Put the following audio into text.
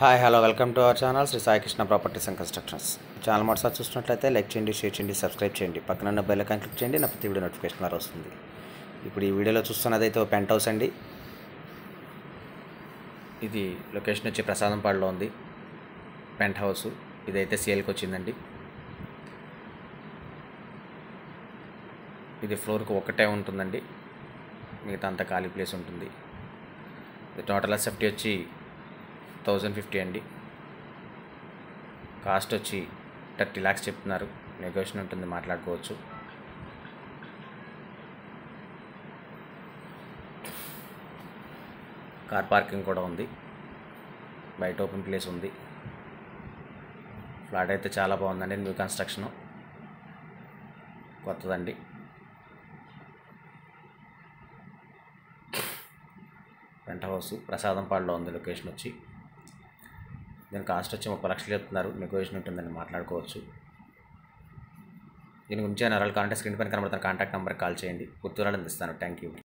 hi hello welcome to our channel Shri Saikrishna properties and constructions channel మొదటిసారి చూసినట్లయితే like చేయండి share చేయండి సబ్స్క్రైబ్ చేయండి పక్కన ఉన్న బెల్ ఐకాన్ క్లిక్ చేయండి నా ప్రతి వీడియో నోటిఫికేషన్ ద్వారా వస్తుంది ఇప్పుడు ఈ వీడియోలో చూస్తున్నది అయితే పెంట్ హౌస్ అండి ఇది లొకేషన్ వచ్చి ప్రసాదంపాడులో ఉంది పెంట్ హౌస్ ఇదైతే సేల్కి వచ్చిందండి ఇది ఫ్లోర్కి ఒకటే ఉంటుందండి మిగతా అంతా ఖాళీ ప్లేస్ ఉంటుంది ఇది టోటల్ సెఫ్టీ వచ్చి థౌజండ్ ఫిఫ్టీ అండి కాస్ట్ వచ్చి థర్టీ ల్యాక్స్ చెప్తున్నారు నెగోషియేషన్ ఉంటుంది మాట్లాడుకోవచ్చు కార్ పార్కింగ్ కూడా ఉంది బయట ఓపెన్ ప్లేస్ ఉంది ఫ్లాట్ అయితే చాలా బాగుందండి న్యూ కన్స్ట్రక్షను కొత్తదండి పెంట్ హౌస్ ప్రసాదంపాడులో ఉంది లొకేషన్ వచ్చి దీని కాస్ట్ వచ్చి ముప్పై లక్షలు చెప్తున్నారు నెగోషియేషన్ ఉంటుందని మాట్లాడుకోవచ్చు దీని గురించి నరాలు కాంటాక్ట్ స్క్రీన్ పైన కనబడుతున్న కాంటాక్ట్ నెంబర్కి కాల్ చేయండి గుర్తురాలు అందిస్తాను థ్యాంక్ యూ